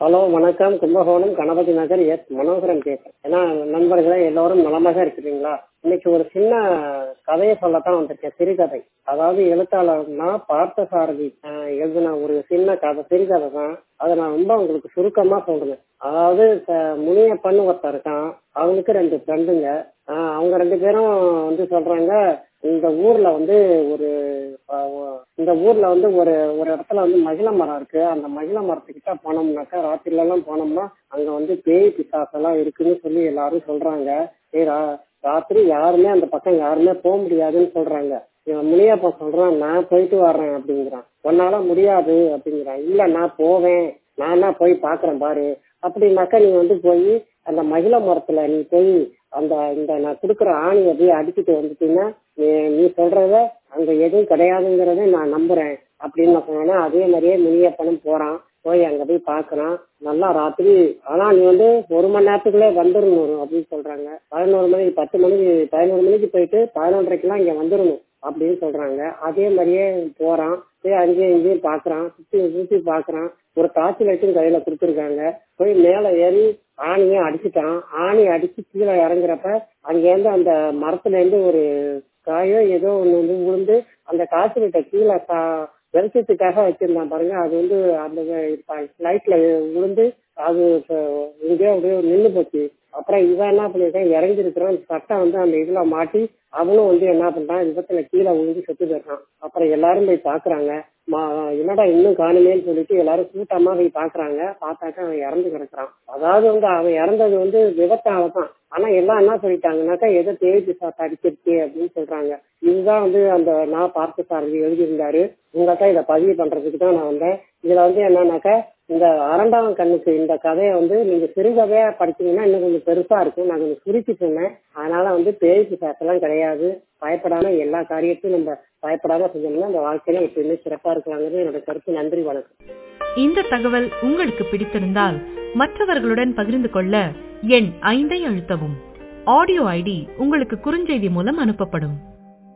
hello வணக்கம் Kumbakonam Ganapathi Nagar S Manoharan பேசுறேன் ஏன்னா நண்பர்களே எல்லோரும் நலமாக இருக்கிறீங்களா இன்னைக்கு ஒரு சின்ன கதையை சொல்லத்தான் வந்திருக்கேன் சிறுகதை அதாவது எழுத்தாளர்னா பார்த்தசாரதி ஆஹ் எழுதின ஒரு சின்ன கதை சிறுகதை தான் அதை நான் ரொம்ப உங்களுக்கு சுருக்கமா சொல்றேன் அதாவது ச- முனியப்பன்னு ஒருத்தன் இருக்கான் அவனுக்கு ரெண்டு ஃப்ரெண்டுங்க அவங்க ரெண்டு பேரும் வந்து சொல்றாங்க இந்த ஊர்ல வந்து ஒரு ஆஹ் ஒ- இந்த ஊர்ல வந்து ஒரு ஒரு இடத்துல வந்து மகிழ மரம் இருக்கு அந்த மகிழ மரத்துக்கிட்ட போனோம்னாக்கா ராத்திரில எல்லாம் போனோம்னா அங்க வந்து பேய் பிசாசெல்லாம் இருக்குன்னு சொல்லி எல்லாரும் சொல்றாங்க ஏய் ரா- ராத்திரி யாருமே அந்த பக்கம் யாருமே போக முடியாதுன்னு சொல்றாங்க இவன் முனியப்பன் சொல்றான் நான் போயிட்டு வர்றேன் அப்படிங்கிறான் உன்னால முடியாது அப்படிங்கிறான் இல்ல நான் போவேன் நானா போய் பாக்குறேன் பாரு அப்படின்னாக்கா நீ வந்து போய் அந்த மகிழ மரத்துல நீ போய் அந்த இந்த நான் கொடுக்குற ஆணியை போய் அடிச்சுட்டு வந்துட்டீங்கன்னா நீ- நீ சொல்றத அங்க எதுவும் கிடையாதுங்கிறத நான் நம்புறேன் அப்படின்னு நான் சொன்னேன்னா அதே மாதிரியே முனியப்பனும் போறான் போய் அங்க போய் பாக்குறான் நல்லா ராத்திரி ஆனா நீ வந்து ஒரு மணி நேரத்துக்குள்ளே வந்துடணும் அப்படின்னு சொல்றாங்க பதினோரு மணிக்கு பத்து மணிக்கு பதினோரு மணிக்கு போயிட்டு பதினொன்றரைக்கெல்லாம் இங்க வந்துடணும் அப்படின்னு சொல்றாங்க அதே மாதிரியே போறான் போய் அங்கேயும் இங்கேயும் பாக்குறான் சுத்தி சுத்தி பாக்குறான் ஒரு டார்ச் லைட்டும் கையில கொடுத்துருக்காங்க போய் மேல ஏறி ஆணியை அடிச்சுட்டான் ஆணி அடிச்சு கீழே இறங்குறப்ப அங்கேருந்து அந்த மரத்துல இருந்து ஒரு காயோ ஏதோ ஒண்ணு வந்து விழுந்து அந்த டார்ச் லைட்டை கீழே கா- வெளிச்சத்துக்காக வச்சிருந்தான் பாருங்க அது வந்து அந்த லைட்ல விழுந்து அது இப்ப எங்கேயோ அப்படியே நின்னு போச்சு அப்புறம் இவன் என்ன பண்ணிருக்கான் இறங்கி இருக்கிறான் சட்டை வந்து அந்த இதுல மாட்டி அவனும் வந்து என்ன பண்றான் விபத்துல கீழே விழுந்து செத்து போயிட்டான் அப்புறம் எல்லாரும் போய் பாக்குறாங்க மா- என்னடா இன்னும் காணுமேன்னு சொல்லிட்டு எல்லாரும் கூட்டமா போய் பாக்குறாங்க பார்த்தாக்கா அவன் இறந்து கிடக்குறான் அதாவது வந்து அவன் இறந்தது வந்து விபத்தால தான் ஆனா எல்லாம் என்ன சொல்லிட்டாங்கன்னாக்கா ஏதோ தேய்ச்சி சாப்பிட்டு அடிச்சிருச்சு அப்படின்னு சொல்றாங்க இதுதான் வந்து அந்த நான் பார்த்த சாரதி எழுதியிருந்தாரு உங்கள்கிட்ட இதை பதிவு பண்றதுக்கு தான் நான் வந்தேன் இதுல வந்து என்னன்னாக்கா இந்த அரண்டாம் கண்ணுக்கு இந்த கதையை வந்து நீங்க சிறுகதையா படிச்சீங்கன்னா இன்னும் கொஞ்சம் பெருசா இருக்கும் நான் கொஞ்சம் சுருக்கி சொன்னேன் அதனால வந்து பேய் பிசாசெல்லாம் கிடையாது பயப்படாம எல்லா காரியத்தையும் நம்ம பயப்படாம செஞ்சோம்னா அந்த வாழ்க்கையில எப்பயுமே சிறப்பா இருக்கலாங்கிறது என்னோட கருத்து நன்றி வணக்கம் இந்த தகவல் உங்களுக்கு பிடித்திருந்தால் மற்றவர்களுடன் பகிர்ந்து கொள்ள எண் ஐந்தை அழுத்தவும் ஆடியோ ஐடி உங்களுக்கு குறுஞ்செய்தி மூலம் அனுப்பப்படும்